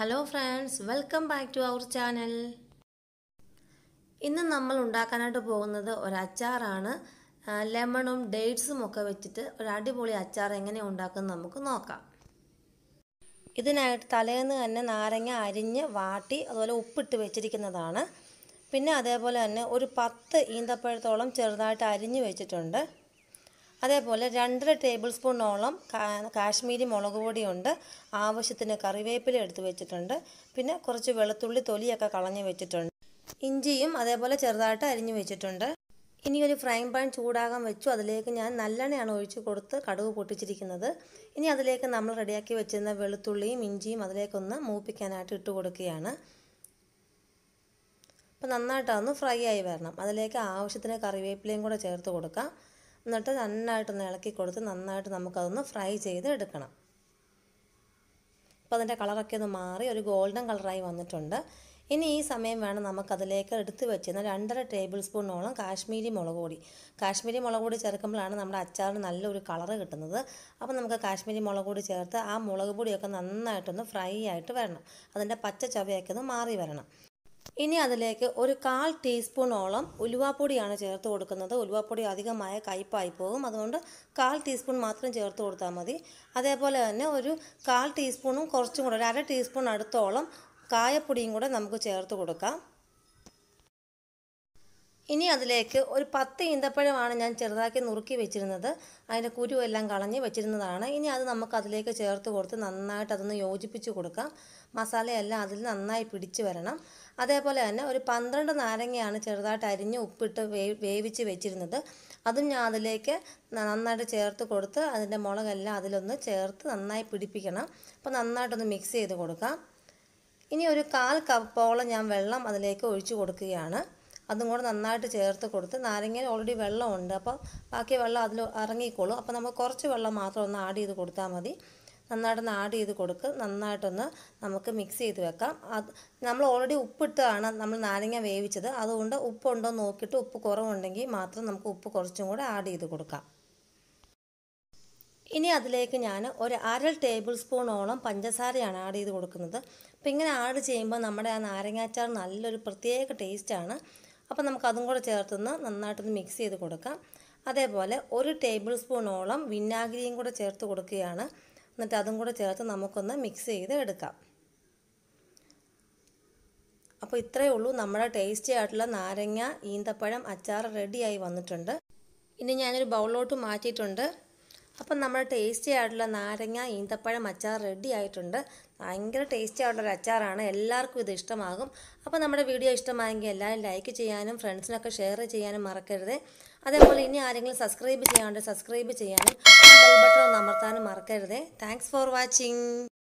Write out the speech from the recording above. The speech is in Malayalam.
hello friends welcome back to our channel ഇന്ന് നമ്മൾ ഉണ്ടാക്കാനായിട്ട് പോകുന്നത് ഒരു അച്ചാറാണ് ആ, ലെമണും ഡേറ്റ്സും ഒക്കെ വെച്ചിട്ട് ഒരു അടിപൊളി അച്ചാർ എങ്ങനെ ഉണ്ടാക്കുന്നത് നമുക്ക് നോക്കാം ഇതിനായിട്ട് തലേന്ന് തന്നെ നാരങ്ങ അരിഞ്ഞ് വാട്ടി അതുപോലെ ഉപ്പിട്ട് വെച്ചിരിക്കുന്നതാണ് പിന്നെ അതേപോലെ തന്നെ ഒരു പത്ത് ഈന്തപ്പഴത്തോളം ചെറുതായിട്ട് അരിഞ്ഞ് വെച്ചിട്ടുണ്ട് അതേപോലെ രണ്ടര ടേബിൾ സ്പൂണോളം കാ- കാശ്മീരി മുളക് പൊടിയുണ്ട് ആവശ്യത്തിന് കറിവേപ്പില എടുത്ത് വെച്ചിട്ടുണ്ട് പിന്നെ കുറച്ച് വെളുത്തുള്ളി തൊലിയൊക്കെ കളഞ്ഞ് വെച്ചിട്ടുണ്ട് ഇഞ്ചിയും അതേപോലെ ചെറുതായിട്ട് അരിഞ്ഞ് വെച്ചിട്ടുണ്ട് ഇനി ഒരു ഫ്രൈങ് പാൻ ചൂടാകാൻ വെച്ചു അതിലേക്ക് ഞാൻ നല്ലെണ്ണയാണ് ഒഴിച്ച് കൊടുത്ത് കടുക് പൊട്ടിച്ചിരിക്കുന്നത് ഇനി അതിലേക്ക് നമ്മൾ റെഡിയാക്കി വെച്ചിരുന്ന വെളുത്തുള്ളിയും ഇഞ്ചിയും അതിലേക്കൊന്ന് മൂപ്പിക്കാനായിട്ട് ഇട്ട് കൊടുക്കുകയാണ് അപ്പോൾ നന്നായിട്ടൊന്ന് ഫ്രൈ ആയി വരണം അതിലേക്ക് ആവശ്യത്തിന് കറിവേപ്പിലയും കൂടെ ചേർത്ത് കൊടുക്കാം എന്നിട്ട് നന്നായിട്ടൊന്ന് ഇളക്കി കൊടുത്ത് നന്നായിട്ട് നമുക്കതൊന്ന് ഫ്രൈ ചെയ്ത് എടുക്കണം അപ്പോൾ അതിൻ്റെ കളറൊക്കെ ഒന്ന് മാറി ഒരു ഗോൾഡൻ കളറായി വന്നിട്ടുണ്ട് ഇനി ഈ സമയം വേണം നമുക്കതിലേക്ക് എടുത്ത് വെച്ചിരുന്ന രണ്ടര ടേബിൾ സ്പൂണോളം കാശ്മീരി മുളക് പൊടി കാശ്മീരി മുളക് പൊടി ചേർക്കുമ്പോഴാണ് നമ്മുടെ അച്ചാറിന് നല്ലൊരു കളറ് കിട്ടുന്നത് അപ്പോൾ നമുക്ക് കാശ്മീരി മുളക് പൊടി ചേർത്ത് ആ മുളക് പൊടിയൊക്കെ നന്നായിട്ടൊന്ന് ഫ്രൈ ആയിട്ട് വരണം അതിൻ്റെ പച്ച ചവയൊക്കെ ഒന്ന് മാറി വരണം ഇനി അതിലേക്ക് ഒരു കാൽ ടീസ്പൂണോളം ഉലുവാപ്പൊടിയാണ് ചേർത്ത് കൊടുക്കുന്നത് ഉലുവാപ്പൊടി അധികമായ കയ്പായി പോകും അതുകൊണ്ട് കാൽ ടീസ്പൂൺ മാത്രം ചേർത്ത് കൊടുത്താൽ മതി അതേപോലെ തന്നെ ഒരു കാൽ ടീസ്പൂണും കുറച്ചും കൂടെ ഒരു അര ടീസ്പൂൺ അടുത്തോളം കായപ്പൊടിയും കൂടെ നമുക്ക് ചേർത്ത് കൊടുക്കാം ഇനി അതിലേക്ക് ഒരു പത്ത് ഈന്തപ്പഴമാണ് ഞാൻ ചെറുതാക്കി നുറുക്കി വെച്ചിരുന്നത് അതിൻ്റെ കുരു എല്ലാം കളഞ്ഞ് വെച്ചിരുന്നതാണ് ഇനി അത് നമുക്ക് അതിലേക്ക് ചേർത്ത് കൊടുത്ത് നന്നായിട്ട് അതൊന്ന് യോജിപ്പിച്ച് കൊടുക്കാം മസാലയെല്ലാം അതിൽ നന്നായി പിടിച്ച് വരണം അതേപോലെ തന്നെ ഒരു പന്ത്രണ്ട് നാരങ്ങയാണ് ചെറുതായിട്ട് അരിഞ്ഞ് ഉപ്പിട്ട് വേ വേവിച്ച് വെച്ചിരുന്നത് അതും ഞാൻ അതിലേക്ക് നന്നായിട്ട് ചേർത്ത് കൊടുത്ത് അതിൻ്റെ മുളകെല്ലാം അതിലൊന്ന് ചേർത്ത് നന്നായി പിടിപ്പിക്കണം അപ്പോൾ നന്നായിട്ടൊന്ന് മിക്സ് ചെയ്ത് കൊടുക്കാം ഇനി ഒരു കാൽ കപ്പോളം ഞാൻ വെള്ളം അതിലേക്ക് ഒഴിച്ചു കൊടുക്കുകയാണ് അതും കൂടെ നന്നായിട്ട് ചേർത്ത് കൊടുത്ത് നാരങ്ങയിൽ ഓൾറെഡി വെള്ളമുണ്ട് അപ്പോൾ ബാക്കി വെള്ളം അതിൽ ഇറങ്ങിക്കോളും അപ്പോൾ നമുക്ക് കുറച്ച് വെള്ളം മാത്രം ഒന്ന് ആഡ് ചെയ്ത് കൊടുത്താൽ മതി നന്നായിട്ടൊന്ന് ആഡ് ചെയ്ത് കൊടുക്ക് നന്നായിട്ടൊന്ന് നമുക്ക് മിക്സ് ചെയ്ത് വെക്കാം അത് നമ്മൾ ഓൾറെഡി ഉപ്പിട്ടാണ് നമ്മൾ നാരങ്ങ വേവിച്ചത് അതുകൊണ്ട് ഉപ്പുണ്ടോ എന്ന് നോക്കിയിട്ട് ഉപ്പ് കുറവുണ്ടെങ്കിൽ മാത്രം നമുക്ക് ഉപ്പ് കുറച്ചും കൂടെ ആഡ് ചെയ്ത് കൊടുക്കാം ഇനി അതിലേക്ക് ഞാൻ ഒരു അര ടേബിൾ സ്പൂണോളം പഞ്ചസാരയാണ് ആഡ് ചെയ്ത് കൊടുക്കുന്നത് അപ്പോൾ ഇങ്ങനെ ആഡ് ചെയ്യുമ്പോൾ നമ്മുടെ ആ നാരങ്ങാച്ചാർ നല്ലൊരു പ്രത്യേക ടേസ്റ്റാണ് അപ്പോൾ നമുക്ക് അതും കൂടെ ചേർത്തൊന്ന് നന്നായിട്ടൊന്ന് മിക്സ് ചെയ്ത് കൊടുക്കാം അതേപോലെ ഒരു ടേബിൾ സ്പൂണോളം വിനാഗിരിയും കൂടെ ചേർത്ത് കൊടുക്കുകയാണ് എന്നിട്ട് അതും കൂടെ ചേർത്ത് നമുക്കൊന്ന് മിക്സ് ചെയ്ത് എടുക്കാം അപ്പോൾ ഇത്രയേ ഉള്ളൂ നമ്മുടെ ടേസ്റ്റി ആയിട്ടുള്ള നാരങ്ങ ഈന്തപ്പഴം അച്ചാർ റെഡിയായി വന്നിട്ടുണ്ട് ഇനി ഞാനൊരു ബൗളിലോട്ട് മാറ്റിയിട്ടുണ്ട് അപ്പം നമ്മുടെ ടേസ്റ്റി ആയിട്ടുള്ള നാരങ്ങ ഈന്തപ്പഴം അച്ചാർ റെഡി ആയിട്ടുണ്ട് ഭയങ്കര ടേസ്റ്റി ആയിട്ടുള്ളൊരു അച്ചാറാണ് എല്ലാവർക്കും ഇത് ഇഷ്ടമാകും അപ്പോൾ നമ്മുടെ വീഡിയോ ഇഷ്ടമായെങ്കിൽ എല്ലാവരും ലൈക്ക് ചെയ്യാനും ഫ്രണ്ട്സിനൊക്കെ ഷെയർ ചെയ്യാനും മറക്കരുത് അതേപോലെ ഇനി ആരെങ്കിലും സബ്സ്ക്രൈബ് ചെയ്യാണ്ട് സബ്സ്ക്രൈബ് ചെയ്യാനും ബെൽ ബട്ടൺ ഒന്ന് അമർത്താനും മറക്കരുത് താങ്ക്സ് ഫോർ വാച്ചിങ്